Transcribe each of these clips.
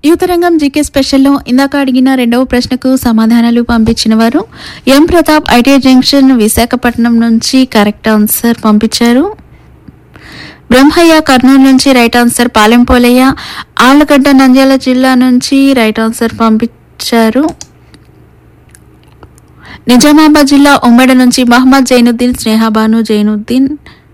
యువతరంగం జీకే స్పెషల్లో ఇందాక అడిగిన రెండవ ప్రశ్నకు సమాధానాలు పంపించిన వారు M Pratap IT junction Visakhapatnam నుంచి కరెక్ట్ ఆన్సర్ పంపించారు బ్రహ్మయ్య కర్నూలు నుంచి రైట్ ఆన్సర్ పాలెంపోలయ్య ఆళ్లగడ్డ నంద్యాల జిల్లా నుంచి రైట్ ఆన్సర్ పంపించారు నిజామాబాద్ జిల్లా ఉమ్మడి నుంచి మహమ్మద్ జైనుద్దీన్ స్నేహాబాను జైనుద్దీన్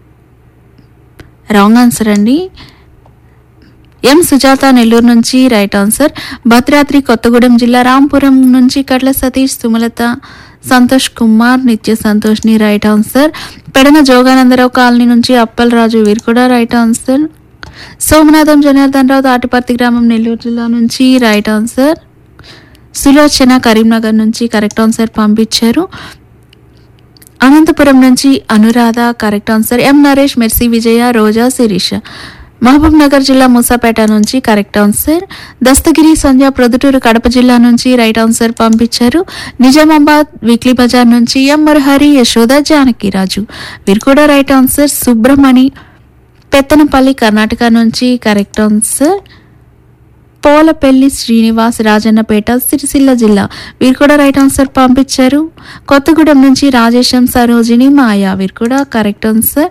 రాంగ్ ఆన్సర్ అండి ఎం సుజాత నెల్లూరు నుంచి రైట్ ఆన్సర్ భద్రాద్రి కొత్తగూడెం జిల్లా రాంపురం నుంచి కట్ల సతీష్ సుమలత సంతోష్ కుమార్ నిత్య సంతోష్ని right answer Pedana Joganandarao colony నుంచి అప్పల్ రాజు వీరు కూడా రైట్ ఆన్సర్ సోమనాథం జనార్దన్ రావు తాటిపర్తి గ్రామం నెల్లూరు జిల్లా నుంచి రైట్ ఆన్సర్ సులోచన కరీంనగర్ నుంచి కరెక్ట్ ఆన్సర్ పంపించారు అనంతపురం నుంచి Anuradha correct answer M Naresh Mercy Vijaya Roja Sirisha Mahabub Nagar జిల్లా మూసాపేట నుంచి కరెక్ట్ ఆన్సర్ దస్తగిరి సంధ్య ప్రొద్దుటూరు కడప జిల్లా నుంచి రైట్ ఆన్సర్ పంపించారు నిజామాబాద్ వీక్లీ బజార్ నుంచి ఎం మురహరి యశోద జానకిరాజు వీరు కూడా రైట్ ఆన్సర్ సుబ్రమణి పెత్తనపల్లి కర్ణాటక నుంచి కరెక్ట్ ఆన్సర్ పోలపల్లి శ్రీనివాస్ రాజన్నపేట సిరిసిల్ల జిల్లా వీరు కూడా రైట్ ఆన్సర్ పంపించారు కొత్తగూడెం నుంచి రాజేశం సరోజిని మాయా వీరు కూడా కరెక్ట్ ఆన్సర్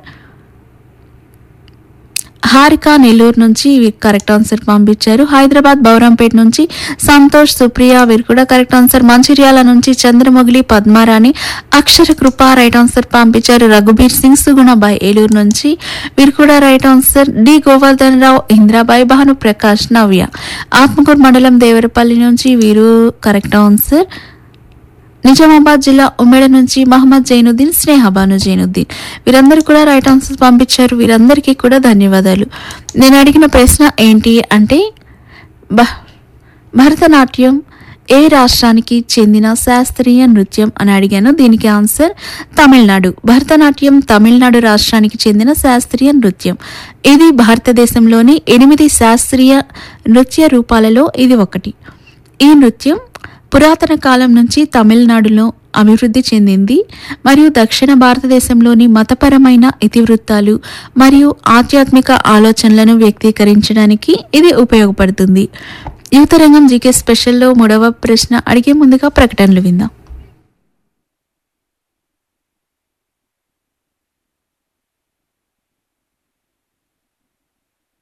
హారిక నెల్లూరు నుంచి వీరు కరెక్ట్ ఆన్సర్ పంపించారు హైదరాబాద్ బౌరంపేట నుంచి సంతోష్ సుప్రియ వీరు కూడా కరెక్ట్ ఆన్సర్ మంచిర్యాల నుంచి చంద్రమొగిలి పద్మారాణి అక్షర కృప రైట్ ఆన్సర్ పంపించారు రఘుబీర్ సింగ్ సుగుణబాయ్ ఏలూరు నుంచి వీరు కూడా right answer D Govardhan Rao Indrabai Bhanu Prakash Navya Atmakur మండలం దేవరపల్లి నుంచి వీరు కరెక్ట్ ఆన్సర్ నిజామాబాద్ జిల్లా ఉమ్మేడ నుంచి మహమ్మద్ జైనుద్దీన్ స్నేహబాను జైనుద్దీన్ వీరందరూ కూడా రైట్ ఆన్సర్స్ పంపించారు వీరందరికీ కూడా ధన్యవాదాలు నేను అడిగిన ప్రశ్న ఏంటి అంటే బ భరతనాట్యం ఏ రాష్ట్రానికి చెందిన శాస్త్రీయ నృత్యం అని అడిగాను దీనికి ఆన్సర్ తమిళనాడు భరతనాట్యం తమిళనాడు రాష్ట్రానికి చెందిన శాస్త్రీయ నృత్యం ఇది భారతదేశంలోని ఎనిమిది శాస్త్రీయ నృత్య రూపాలలో ఇది ఒకటి ఈ నృత్యం పురాతన కాలం నుంచి తమిళనాడులో అభివృద్ధి చెందింది మరియు దక్షిణ భారతదేశంలోని మతపరమైన ఇతివృత్తాలు మరియు ఆధ్యాత్మిక ఆలోచనలను వ్యక్తీకరించడానికి ఇది ఉపయోగపడుతుంది యువత రంగం జీకే స్పెషల్లో మూడవ ప్రశ్న అడిగే ముందుగా ప్రకటనలు విందాం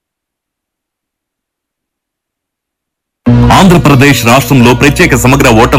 ఆంధ్రప్రదేశ్ రాష్ట్రంలో ప్రత్యేక సమగ్ర ఓటర్